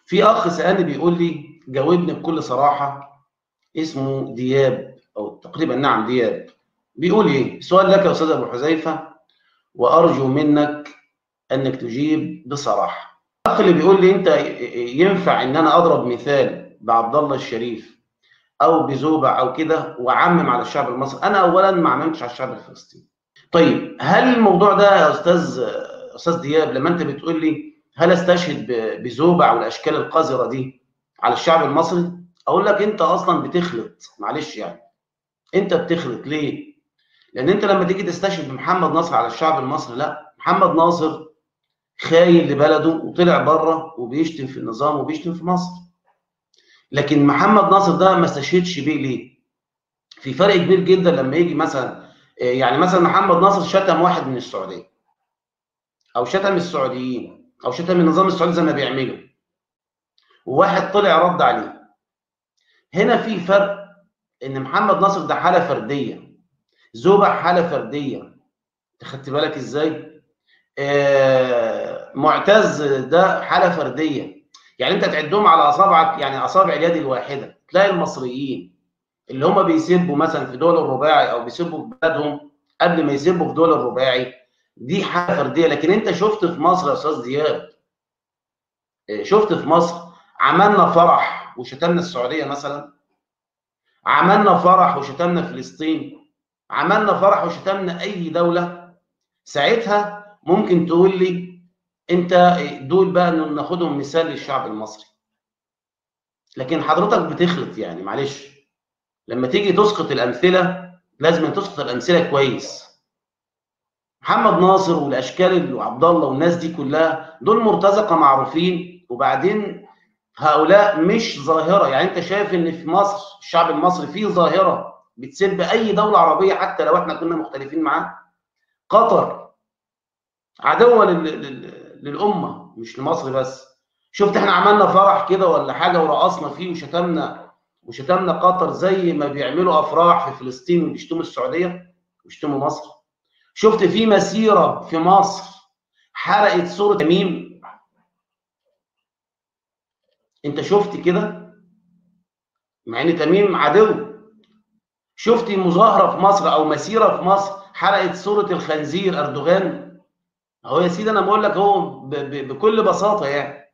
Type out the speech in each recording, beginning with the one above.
في اخ سالني بيقول لي جاوبني بكل صراحه اسمه دياب او تقريبا نعم دياب بيقول ايه سؤال لك يا استاذ ابو حذيفه وارجو منك انك تجيب بصراحه الاخ اللي بيقول لي انت ينفع ان انا اضرب مثال بعبد الله الشريف او بزوبع او كده واعمم على الشعب المصري انا اولا ما عممتش على الشعب الفلسطيني طيب هل الموضوع ده يا استاذ استاذ دياب لما انت بتقول لي هل استشهد بزوبع والاشكال القذره دي على الشعب المصري اقول لك انت اصلا بتخلط معلش يعني انت بتخلط ليه لان انت لما تيجي تستشهد بمحمد ناصر على الشعب المصري لا محمد ناصر خاين لبلده وطلع بره وبيشتم في النظام وبيشتم في مصر لكن محمد ناصر ده ما استشهدش بيه ليه في فرق كبير جدا لما يجي مثلا يعني مثلا محمد ناصر شتم واحد من السعوديه او شتم السعوديين او شتم النظام السعودي زي ما بيعملوا وواحد طلع رد عليه هنا في فرق ان محمد ناصر ده حاله فرديه زوبع حاله فرديه خدت بالك ازاي آه معتز ده حاله فرديه يعني انت تعدهم على اصابعك يعني اصابع اليد الواحده تلاقي المصريين اللي هم بيسبوا مثلا في دول الرباعي او بيسبوا في بلادهم قبل ما يسبوا في دول الرباعي دي حاله فرديه لكن انت شفت في مصر يا استاذ دياب شفت في مصر عملنا فرح وشتمنا السعوديه مثلا عملنا فرح وشتمنا فلسطين عملنا فرح وشتمنا اي دوله ساعتها ممكن تقول لي انت دول بقى ناخدهم مثال للشعب المصري لكن حضرتك بتخلط يعني معلش لما تيجي تسقط الامثله لازم تسقط الامثله كويس محمد ناصر والاشكال وعبد الله والناس دي كلها دول مرتزقه معروفين وبعدين هؤلاء مش ظاهره يعني انت شايف ان في مصر الشعب المصري فيه ظاهره بتسب اي دوله عربيه حتى لو احنا كنا مختلفين معاه قطر عدوه للامه مش لمصر بس شفت احنا عملنا فرح كده ولا حاجه ورقصنا فيه وشتمنا وشتمنا قطر زي ما بيعملوا افراح في فلسطين وبيشتموا السعوديه ويشتموا مصر شفت في مسيره في مصر حرقت صوره تميم انت شفت كده مع ان تميم عدو شفت مظاهره في مصر او مسيره في مصر حرقت صوره الخنزير اردوغان اهو يا سيدي انا بقول لك اهو بكل بساطه يعني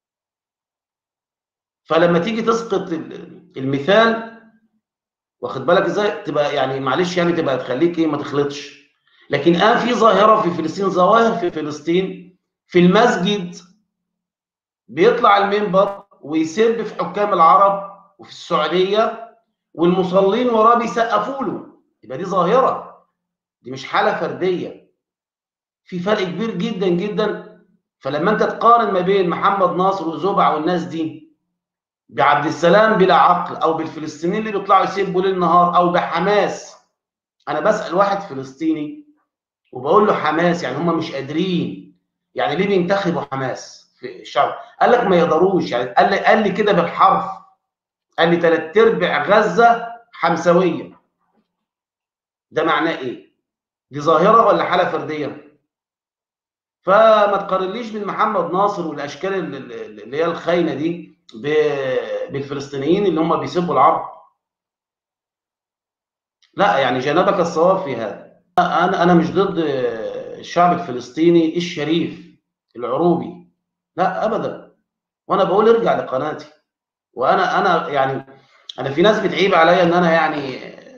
فلما تيجي تسقط المثال واخد بالك ازاي تبقى يعني معلش يعني تبقى تخليك ايه ما تخلطش لكن اه في ظاهره في فلسطين ظواهر في فلسطين في المسجد بيطلع المنبر ويسب في حكام العرب وفي السعوديه والمصلين وراه بيسقفوا له يبقى دي ظاهره دي مش حاله فرديه في فرق كبير جدا جدا فلما انت تقارن ما بين محمد ناصر وزوبع والناس دي بعبد السلام بلا عقل او بالفلسطينيين اللي بيطلعوا يسبوا ليل نهار او بحماس انا بسال واحد فلسطيني وبقول له حماس يعني هم مش قادرين يعني ليه بينتخبوا حماس في الشعب قال لك ما يقدروش يعني قال لي قال لي كده بالحرف قال لي ثلاث ارباع غزه حمساويه ده معناه ايه دي ظاهره ولا حاله فرديه فما تقارنليش بين محمد ناصر والاشكال اللي هي الخاينه دي بالفلسطينيين اللي هم بيسبوا العرب لا يعني جانبك الصواب في هذا انا انا مش ضد الشعب الفلسطيني الشريف العروبي لا ابدا وانا بقول ارجع لقناتي وانا انا يعني انا في ناس بتعيب عليا ان انا يعني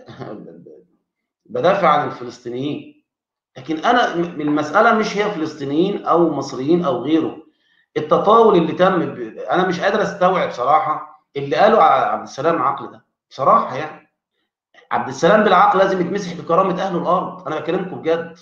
بدافع عن الفلسطينيين لكن انا المساله مش هي فلسطينيين او مصريين او غيره التطاول اللي تم ب... انا مش قادر استوعب صراحه اللي قاله على عبد السلام عقل ده بصراحه يعني عبد السلام بالعقل لازم يتمسح بكرامه اهل الارض انا بكلمكم بجد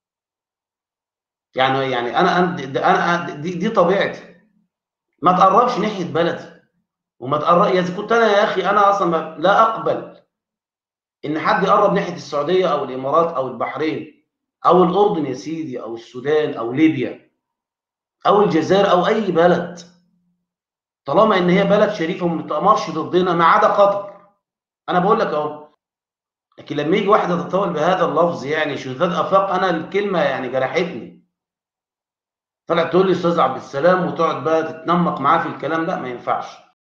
يعني يعني انا انا دي, دي طبيعتي ما تقربش ناحيه بلدي وما تقرب اذا كنت انا يا اخي انا اصلا لا اقبل ان حد يقرب ناحيه السعوديه او الامارات او البحرين او الاردن يا سيدي او السودان او ليبيا او الجزائر او اي بلد طالما ان هي بلد شريفه وما بتامرش ضدنا ما عدا قطر انا بقول لك اهو لكن لما يجي واحد يتطاول بهذا اللفظ يعني شذاذ افاق انا الكلمه يعني جرحتني طلع تقول لي استاذ عبد السلام وتقعد بقى تتنمق معاه في الكلام ده ما ينفعش